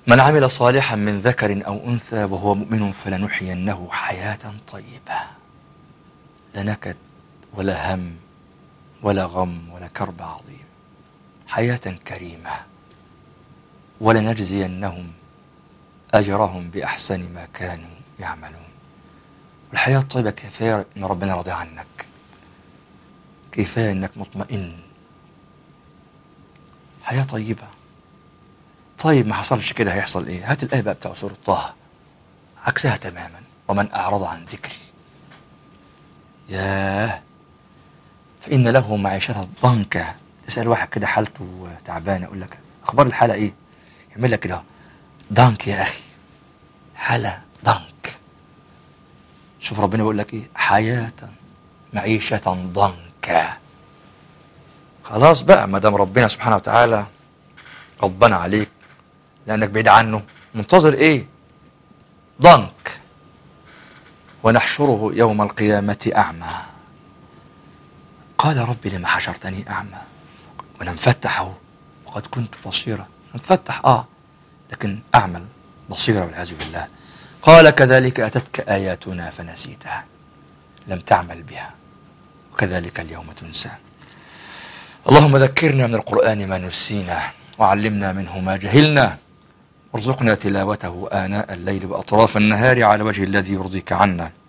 من عمل صالحا من ذكر أو أنثى وهو مؤمن فلنحيينه حياة طيبة لا نكد ولا هم ولا غم ولا كرب عظيم حياة كريمة ولنجزينهم أجرهم بأحسن ما كانوا يعملون والحياة الطيبة كفاية إن ربنا راضي عنك كفاية إنك مطمئن حياة طيبة طيب ما حصلش كده هيحصل إيه هات الآية بقى بتاع سورة طه عكسها تماما ومن أعرض عن ذكري ياه فإن له معيشة ضنكا تسأل واحد كده حالته تعبانة يقول لك أخبار الحالة إيه يعمل لك كده ضنك يا أخي حالة ضنك شوف ربنا بيقول لك إيه حياة معيشة ضنكا خلاص بقى ما دام ربنا سبحانه وتعالى غضبان عليك لأنك بعيد عنه منتظر إيه ضنك ونحشره يوم القيامة أعمى قال ربي لما حشرتني أعمى وأنا مفتح أهو وقد كنت بصيرا مفتح آه لكن أعمل بصيرا والعياذ بالله قال كذلك أتتك آياتنا فنسيتها لم تعمل بها وكذلك اليوم تنسى اللهم ذكرنا من القرآن ما نسينا وعلمنا منه ما جهلنا وارزقنا تلاوته آناء الليل وأطراف النهار على وجه الذي يرضيك عنا